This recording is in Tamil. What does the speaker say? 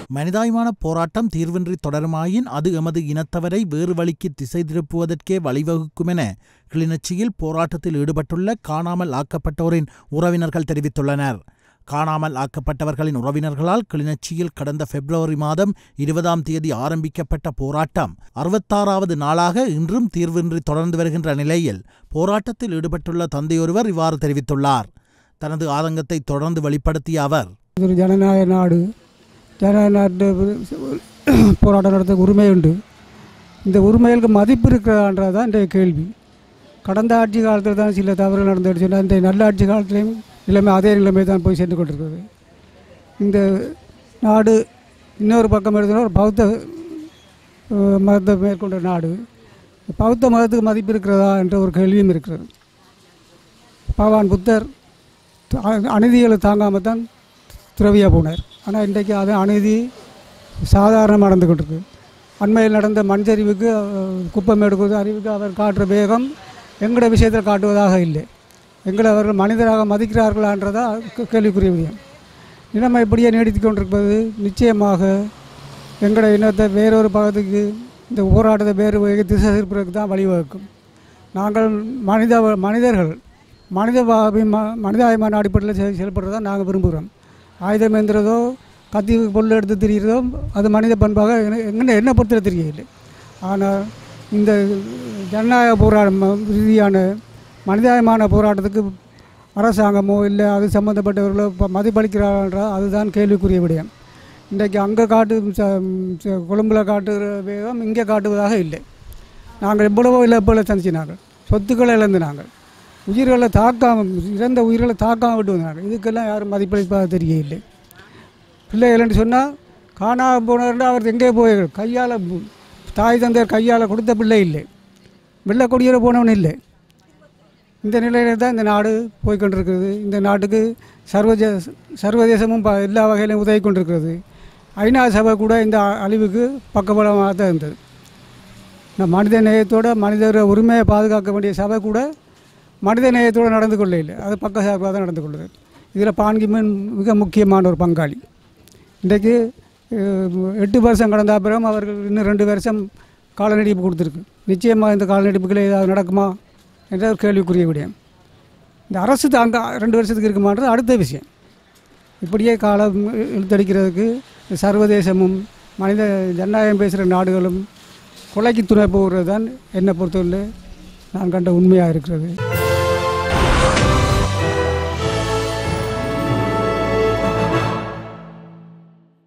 மனிதாயமான போராட்டம் தீர்வின்றி தொடருமாயின் அது எமது இனத்தவரை வேறு வழிக்கு திசை திருப்புவதற்கே வழிவகுக்கும் என கிளிநொச்சியில் போராட்டத்தில் ஈடுபட்டுள்ள காணாமல் ஆக்கப்பட்டோரின் உறவினர்கள் தெரிவித்துள்ளனர் காணாமல் ஆக்கப்பட்டவர்களின் உறவினர்களால் கிளிநொச்சியில் கடந்த பிப்ரவரி மாதம் இருபதாம் தேதி ஆரம்பிக்கப்பட்ட போராட்டம் அறுபத்தாறாவது நாளாக இன்றும் தீர்வின்றி தொடர்ந்து வருகின்ற நிலையில் போராட்டத்தில் ஈடுபட்டுள்ள தந்தையொருவர் இவ்வாறு தெரிவித்துள்ளார் தனது ஆதங்கத்தை தொடர்ந்து வெளிப்படுத்திய அவர் இது ஒரு ஜனநாயக நாடு ஜனநாயக நாட்டு போராட்டம் நடத்த உரிமை உண்டு இந்த உரிமைகளுக்கு மதிப்பு இருக்கிறான்றது தான் இந்த கேள்வி கடந்த ஆட்சி காலத்தில் தான் சில தவறுகள் நடந்துட்டு சொன்னால் இந்த நல்ல ஆட்சி காலத்திலையும் நிலைமை அதே நிலைமை தான் போய் சென்று கொண்டிருக்கிறது இந்த நாடு இன்னொரு பக்கம் எடுத்தோன்னா ஒரு பௌத்த அஹ், மதத்தை மேற்கொண்ட நாடு பௌத்த மதத்துக்கு மதிப்பு இருக்கிறதா என்ற ஒரு கேள்வியும் இருக்கிறது பகவான் புத்தர் அ- அநீதிகளை தாங்காமல் தான் துறவியாக போனார் ஆனால் இன்றைக்கு அது அநீதி சாதாரணமாக நடந்து கொண்டிருக்கு அண்மையில் நடந்த மண்சரிவுக்கு அஹ், குப்பம் எடுப்பது அறிவுக்கு அவர் காட்டுற வேகம் எங்களோட விஷயத்தில் காட்டுவதாக இல்லை எங்களை அவர்கள் மனிதராக மதிக்கிறார்களான்றதா கே- கேள்விக்குரிய விடயம் நிலைமை இப்படியே நீடித்து கொண்டிருப்பது நிச்சயமாக எங்களோட இனத்தை வேறொரு பக்கத்துக்கு இந்த போராட்டத்தை வேறு வகை திசை திருப்பதற்கு தான் வழிவகுக்கும் நாங்கள் மனித மனிதர்கள் மனித மனிதாயமான அடிப்படையில் செ- செயல்படுறதை தான் நாங்கள் விரும்புகிறோம் ஆயுதம் எந்திரதோ கத்தி பொருள் எடுத்து திரிகிறதோ அது மனித பண்பாக எங்கே என்ன பொறுத்தல தெரியவில்லை ஆனால் இந்த ஜனநாயக போராட்டம் ரீதியான மனிதாயமான போராட்டத்துக்கு அரசாங்கமோ இல்லை அது சம்மந்தப்பட்டவர்களோ இப்போ மதிப்பளிக்கிறார்களா அதுதான் கேள்விக்குரிய விடயம் இன்றைக்கு அங்கே காட்டு ச- ச- கொழும்புல காட்டுகிற வேகம் இங்கே காட்டுவதாக இல்லை நாங்கள் எவ்வளவோ இழப்புகளை சந்திச்சினாங்க சொத்துக்களை இழந்து நாங்கள் உயிர்களை தாக்காம இறந்த உயிர்களை தாக்காம விட்டு வந்தாங்க இதுக்கெல்லாம் யாரும் மதிப்பளிப்பாக தெரியவில்லை பிள்ளைகள்னு சொன்னால் காணாம போனார்னா அவர் எங்கே போய் கையால் தாய் தந்தையர் கையால் கொடுத்த பிள்ளை இல்லை வெள்ளை கொடியில் போனவன் இல்லை இந்த நிலையில் தான் இந்த நாடு போய்க்கொண்டிருக்கிறது இந்த நாட்டுக்கு சர்வதேச சர்வதேசமும் ப- எல்லா வகையிலும் உதவி கொண்டிருக்கிறது ஐநா சபை கூட இந்த அ- அழிவுக்கு பக்கபலமாக தான் இருந்தது இந்த மனித நேயத்தோட மனிதர் உரிமையை பாதுகாக்க வேண்டிய சபை கூட மனித நேயத்தோடு நடந்து கொள்ள இல்லை அது பக்க சார்பாக தான் நடந்து கொள்ளுது இதில் பான்கிமன் மிக முக்கியமான ஒரு பங்காளி இன்றைக்கு அஹ், எட்டு வருஷம் கடந்த அப்புறம் அவர்கள் இன்னும் ரெண்டு வருஷம் கால நீடிப்பு கொடுத்துருக்கு நிச்சயமாக இந்த கால நீடிப்புகளை ஏதாவது நடக்குமா என்ற ஒரு கேள்விக்குரிய விடயம் இந்த அரசு தாங்க ரெண்டு வருஷத்துக்கு இருக்குமான்றது அடுத்த விஷயம் இப்படியே காலம் இழுத்தடிக்கிறதுக்கு சர்வதேசமும் மனித ஜனநாயகம் பேசுகிற நாடுகளும் கொலைக்கு துணை போகிறது தான் என்னை பொறுத்தவரை நான் கண்ட உண்மையாக இருக்கிறது